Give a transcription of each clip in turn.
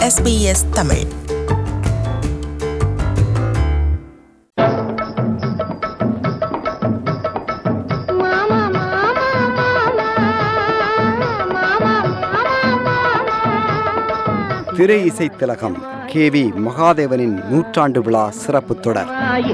SBS Tamil மாமா மாமா மாமா மாமா மாமா திரை இசை திலகம் கே வி மகாதேவனின் நூற்றாண்டு விழா சிறப்பு தொடர்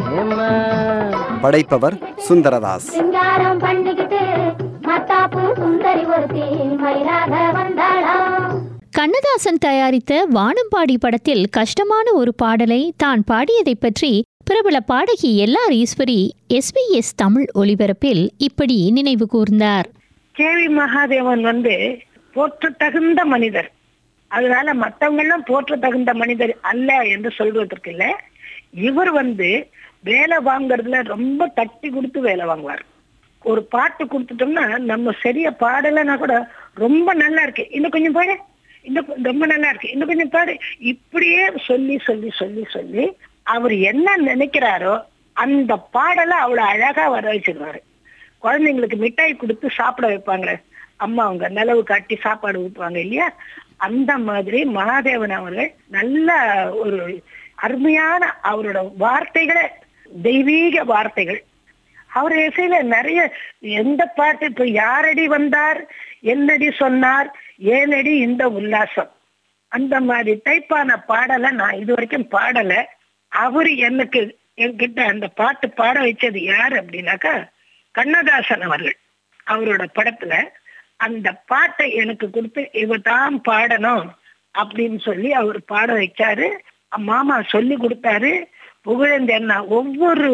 படைப்பவர் சுந்தரதாஸ் சிங்காரம் பண்ணிக்கிட்டு மத்தாப்பு சுந்தரி ஒருத்தி மயிலாக வந்தாளாம் கண்ணதாசன் தயாரித்த வானம்பாடி படத்தில் கஷ்டமான ஒரு பாடலை தான் பாடியதைப் பற்றி பிரபல பாடகி எல்ஆர் ஈஸ்வரி எஸ்பிஎஸ் தமிழ் ஒலிபரப்பில் இப்படி நினைவு கூர்ந்தார் கேவி மகாதேவன் வந்து போற்ற தகுந்த மனிதர் அதனால மத்தவங்க எல்லாம் போற்ற தகுந்த மனிதர் அல்ல என்று சொல்வதற்கு இல்ல இவர் வந்து வேலை வாங்குறதுல ரொம்ப தட்டி கொடுத்து வேலை வாங்குவார் ஒரு பாட்டு கொடுத்துட்டோம்னா நம்ம சரியா பாடலைன்னா கூட ரொம்ப நல்லா இருக்கு இன்னும் கொஞ்சம் பாடு இன்னும் கொ- ரொம்ப நல்லா இருக்கு இன்னும் கொஞ்சம் பாடு இப்படியே சொல்லி சொல்லி சொல்லி சொல்லி அவர் என்ன நினைக்கிறாரோ அந்த பாடலை அவ்வளவு அழகா வர வச்சிருவாரு குழந்தைங்களுக்கு மிட்டாய் கொடுத்து சாப்பிட வைப்பாங்களே அம்மா அவங்க நிலவு காட்டி சாப்பாடு ஊட்டுவாங்க இல்லையா அந்த மாதிரி மகாதேவன் அவர்கள் நல்ல ஒரு அருமையான அவரோட வார்த்தைகளே தெய்வீக வார்த்தைகள் அவர் இசையில நிறைய எந்த பாட்டு இப்ப யாரடி வந்தார் என்னடி சொன்னார் ஏனடி இந்த உல்லாசம் அந்த மாதிரி டைப்பான பாடலை நான் இது வரைக்கும் பாடல அவரு எனக்கு என்கிட்ட அந்த பாட்டு பாட வச்சது யாரு அப்படின்னாக்கா கண்ணதாசன் அவர்கள் அவரோட படத்துல அந்த பாட்டை எனக்கு கொடுத்து இவ தான் பாடணும் அப்படின்னு சொல்லி அவர் பாட வச்சாரு மாமா சொல்லி கொடுத்தாரு புகழேந்தன் ஒவ்வொரு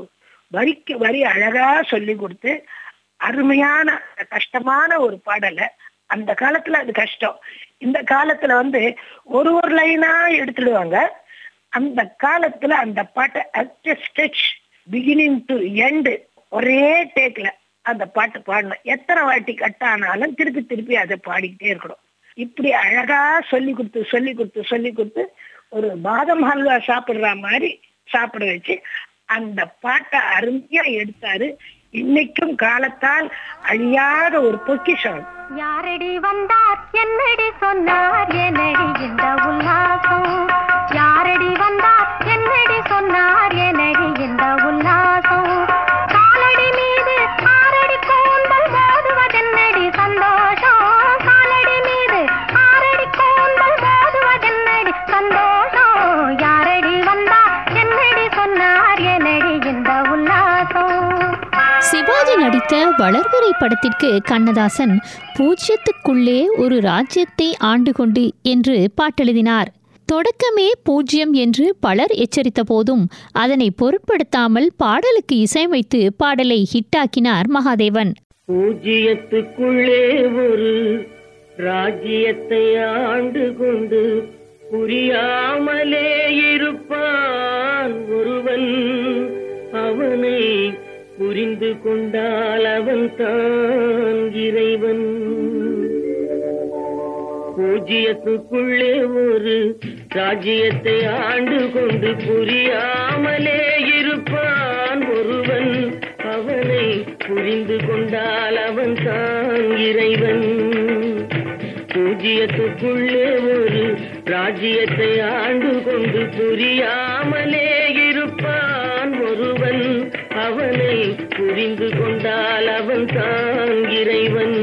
வரிக்கு வரி அழகா சொல்லி கொடுத்து அருமையான கஷ்டமான ஒரு பாடலை அந்த காலத்துல அது கஷ்டம் இந்த காலத்துல வந்து ஒரு ஒரு லைனா எடுத்துடுவாங்க அந்த காலத்துல அந்த பாட்டை ஸ்டெச் பிகினிங் டு எண்டு ஒரே டேக்ல அந்த பாட்டு பாடணும் எத்தனை வாட்டி கட் ஆனாலும் திருப்பி திருப்பி அதை பாடிக்கிட்டே இருக்கணும் இப்படி அழகா சொல்லி கொடுத்து சொல்லி கொடுத்து சொல்லி கொடுத்து ஒரு பாதம் ஹல்வா சாப்பிடுற மாதிரி சாப்பிட வச்சு அந்த பாட்டை அருமையா எடுத்தாரு இன்னைக்கும் காலத்தால் அழியாத ஒரு பொக்கிஷம் அது. யாரடி வந்தார் என்னடி சொன்னார் என்னடி இந்த உல்லாசம் யாரடி வந்தார் என்னடி சொன்னார் என்னடி இந்த உல்லாசம் காலடி மீது ஆரடி கூந்தல் மோதுவதென்னடி சந்தோஷம் காலடி மீது ஆரடி கூந்தல் மோதுவதென்னடி சந்தோஷம் யாரடி வந்தார் என்னடி சொன்னார் என்னடி இந்த உல்லாசம் சிவாஜி நடித்த வளர்வரை படத்திற்கு கண்ணதாசன் பூஜ்யத்துக்குள்ளே ஒரு ராஜ்யத்தை ஆண்டு கொண்டு என்று பாட்டெழுதினார் தொடக்கமே பூஜ்யம் என்று பலர் எச்சரித்த போதும் அதனை பொருட்படுத்தாமல் பாடலுக்கு இசையமைத்து பாடலை ஹிட்டாக்கினார் மகாதேவன் பூஜ்ஜியத்துக்குள்ளே ஒரு ராஜ்யத்தை ஆண்டு கொண்டு புரியாமலே இருப்பான் ஒருவன் அவனை புரிந்து கொண்டால் அவன் தான் இறைவன் பூஜ்ஜியத்துக்குள்ளே ஒரு ராஜ்யத்தை ஆண்டு கொண்டு புரியாமலே இருப்பான் ஒருவன் அவனை புரிந்து கொண்டால் அவன் தான் இறைவன் பூஜ்ஜியத்துக்குள்ளே ஒரு ராஜ்யத்தை ஆண்டு கொண்டு புரியாமலே இருப்பான் ஒருவன் அவனை புரிந்து கொண்டால் அவன் தான் இறைவன்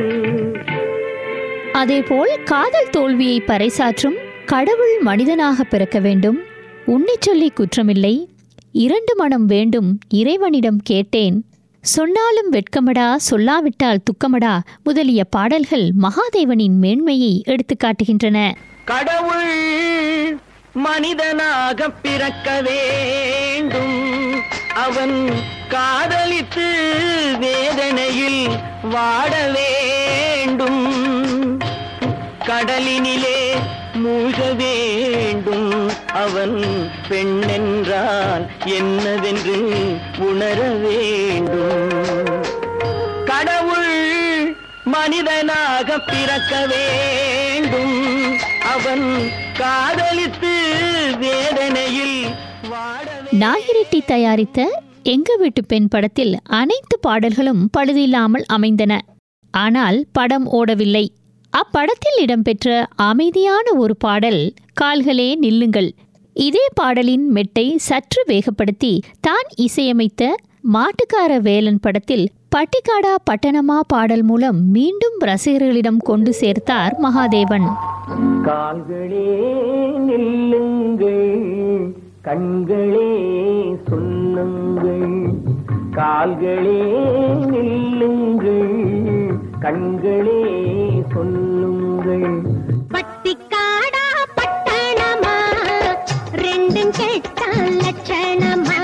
அதேபோல் காதல் தோல்வியை பறைசாற்றும் கடவுள் மனிதனாக பிறக்க வேண்டும் உன்னை சொல்லி குற்றமில்லை இரண்டு மனம் வேண்டும் இறைவனிடம் கேட்டேன் சொன்னாலும் வெட்கமடா சொல்லாவிட்டால் துக்கமடா முதலிய பாடல்கள் மகாதேவனின் மேன்மையை எடுத்துக்காட்டுகின்றன கடவுள் மனிதனாக பிறக்க வேண்டும் அவன் காதலித்து வேதனையில் வாட வேண்டும் கடலினிலே மூழ்க வேண்டும் அவன் பெண்ணென்றால் என்னவென்று உணர வேண்டும் கடவுள் மனிதனாக பிறக்க வேண்டும் அவன் காதலித்து வேதனையில் வாட நாகிரெட்டி தயாரித்த எங்க வீட்டு பெண் படத்தில் அனைத்து பாடல்களும் பழுதில்லாமல் அமைந்தன ஆனால் படம் ஓடவில்லை அப்படத்தில் இடம்பெற்ற அமைதியான ஒரு பாடல் கால்களே நில்லுங்கள் இதே பாடலின் மெட்டை சற்று வேகப்படுத்தி தான் இசையமைத்த மாட்டுக்கார வேலன் படத்தில் பட்டிக்காடா பட்டணமா பாடல் மூலம் மீண்டும் ரசிகர்களிடம் கொண்டு சேர்த்தார் மகாதேவன் கால்களே நில்லுங்கள் கண்களே சொல்லுங்கள் கால்களே நில்லுங்கள் கண்களே சொல்லுங்கள் பட்டிக்காடா பட்டணமா ரெண்டும் கெட்ட லட்சணமா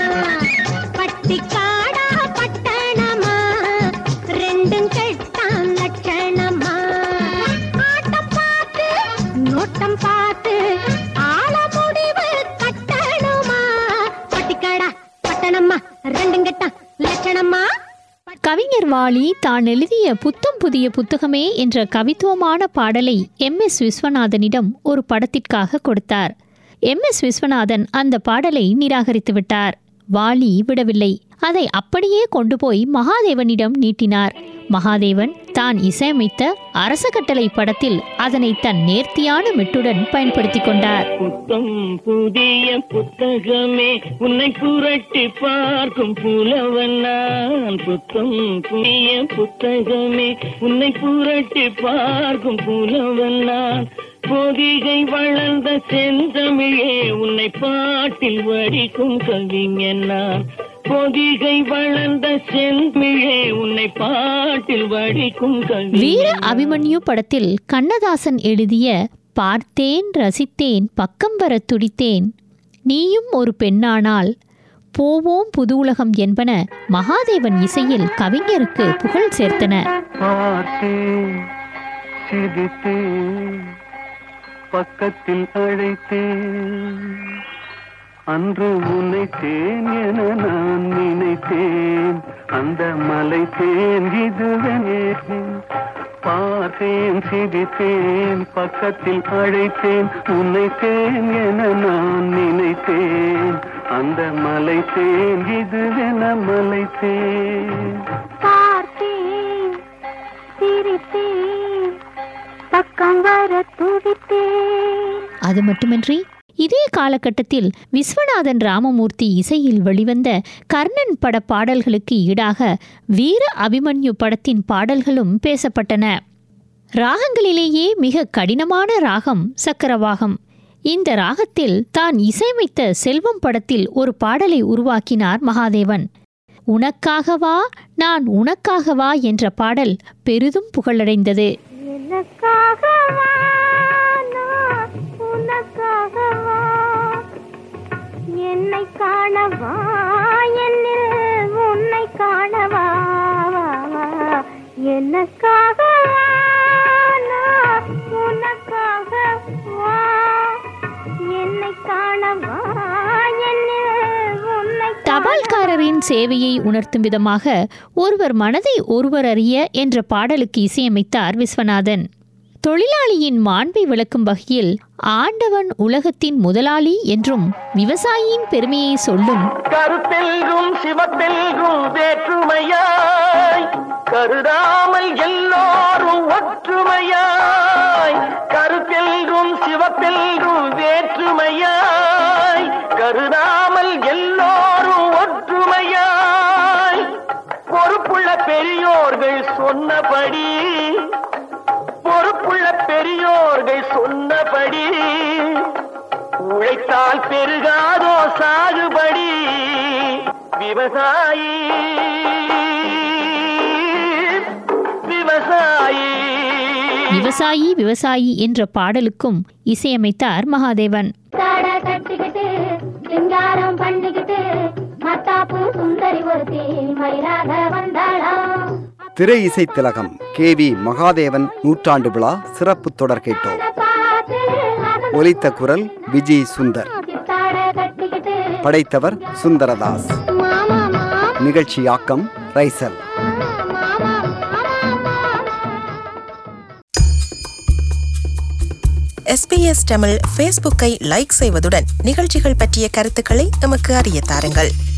பட்டிக்காடா பட்டணமா ரெண்டும் கெட்ட லட்சணமா ஆட்டம் பார்த்து நோட்டம் பார்த்து ஆள முடிவு கட்டணுமா பட்டிக்காடா பட்டணமா ரெண்டும் கெட்ட லட்சணமா கவிஞர் வாலி தான் எழுதிய புத்தம் புதிய புத்தகமே என்ற கவித்துவமான பாடலை எம் எஸ் விஸ்வநாதனிடம் ஒரு படத்திற்காக கொடுத்தார் எம் எஸ் விஸ்வநாதன் அந்த பாடலை நிராகரித்து விட்டார் வாலி விடவில்லை அதை அப்படியே கொண்டு போய் மகாதேவனிடம் நீட்டினார் மகாதேவன் தான் இசையமைத்த அரச கட்டளை படத்தில் அதனை தன் நேர்த்தியான மெட்டுடன் பயன்படுத்திக் கொண்டார் புத்தம் புதிய புத்தகமே உன்னை புரட்டி பார்க்கும் புலவன் நான் புத்தம் புதிய புத்தகமே உன்னை புரட்டி பார்க்கும் புலவன் நான் பொதிகை வளர்ந்த செந்தமிழே உன்னை பாட்டில் வடிக்கும் கவிஞன் நான் பொதிகை வளர்ந்த செந்தமிழே உன்னை பாட்டில் வடிக்கும் வீர கவிஞன் அபிமன்யு படத்தில் கண்ணதாசன் எழுதிய பார்த்தேன் ரசித்தேன் பக்கம் வர துடித்தேன் நீயும் ஒரு பெண்ணானால் போவோம் புது உலகம் என்பன மகாதேவன் இசையில் கவிஞருக்கு புகழ் சேர்த்தன பார்த்தேன் சிரித்தேன் பக்கத்தில் அழைத்தேன் அன்று உனைத்தேன் என நான் நினைத்தேன் அந்த மலை தேன் இதுவனே பார்த்தேன் சிரித்தேன் பக்கத்தில் அழைத்தேன் உன்னைத்தேன் என நான் நினைத்தேன் அந்த மலை தேன் இதுவென மலை தேன் பார்த்தேன் சிரித்தேன் பக்கம் வர துடித்தேன் அது மட்டுமின்றி இதே காலகட்டத்தில் விஸ்வநாதன் ராமமூர்த்தி இசையில் வெளிவந்த கர்ணன் பட பாடல்களுக்கு ஈடாக வீர அபிமன்யு படத்தின் பாடல்களும் பேசப்பட்டன ராகங்களிலேயே மிக கடினமான ராகம் சக்கரவாகம் இந்த ராகத்தில் தான் இசையமைத்த செல்வம் படத்தில் ஒரு பாடலை உருவாக்கினார் மகாதேவன் உனக்காகவா நான் உனக்காகவா என்ற பாடல் பெரிதும் புகழடைந்தது எனக்காகவா நான் உனக்காகவா என்னை காணவா என்னில் உன்னை காணவா எனக்காகவா நான் உனக்காகவா என்னை காணவா என்னில் உன்னை தபால்காரரின் சேவையை உணர்த்தும் விதமாக ஒருவர் மனதை ஒருவர் அறிய என்ற பாடலுக்கு இசையமைத்தார் விஸ்வநாதன் தொழிலாளியின் மாண்பை விளக்கும் வகையில் ஆண்டவன் உலகத்தின் முதலாளி என்றும் விவசாயியின் பெருமையை சொல்லும் கருத்தெல்கும் சிவத்தெல்கும் வேற்றுமையாய் கருதாமல் எல்லோரும் ஒற்றுமையாய் கருத்தெல்கும் சிவத்தெல்கும் வேற்றுமையாய் கருதாமல் எல்லோரும் ஒற்றுமையாய் பொறுப்புள்ள பெரியோர்கள் சொன்னபடி பொறுப்புள்ள பெரியோர்கள் சொன்னபடி உழைத்தால் பெருகாதோ சாகுபடி விவசாயி விவசாயி விவசாயி விவசாயி என்ற பாடலுக்கும் இசையமைத்தார் மகாதேவன் தாட கட்டிக்கிட்டு சிங்காரம் பண்ணிக்கிட்டு மத்தாப்பு சுந்தரி ஒருத்தி மயிலாக வந்தாளாம் திரை இசை திலகம் கே வி மகாதேவன் நூற்றாண்டு விழா சிறப்பு தொடர் கேட்டோம் பார்த்து ஒலித்த குரல் விஜய் சுந்தர் தாட கட்டிக்கிட்டு படைத்தவர் சுந்தரதாஸ் மாமா மாமா நிகழ்ச்சியாக்கம் ரைசல் மாமா மாமா எஸ்பிஎஸ் தமிழ் ஃபேஸ்புக்கை லைக் செய்வதுடன் நிகழ்ச்சிகள் பற்றிய கருத்துக்களை எமக்கு அறிய தாருங்கள்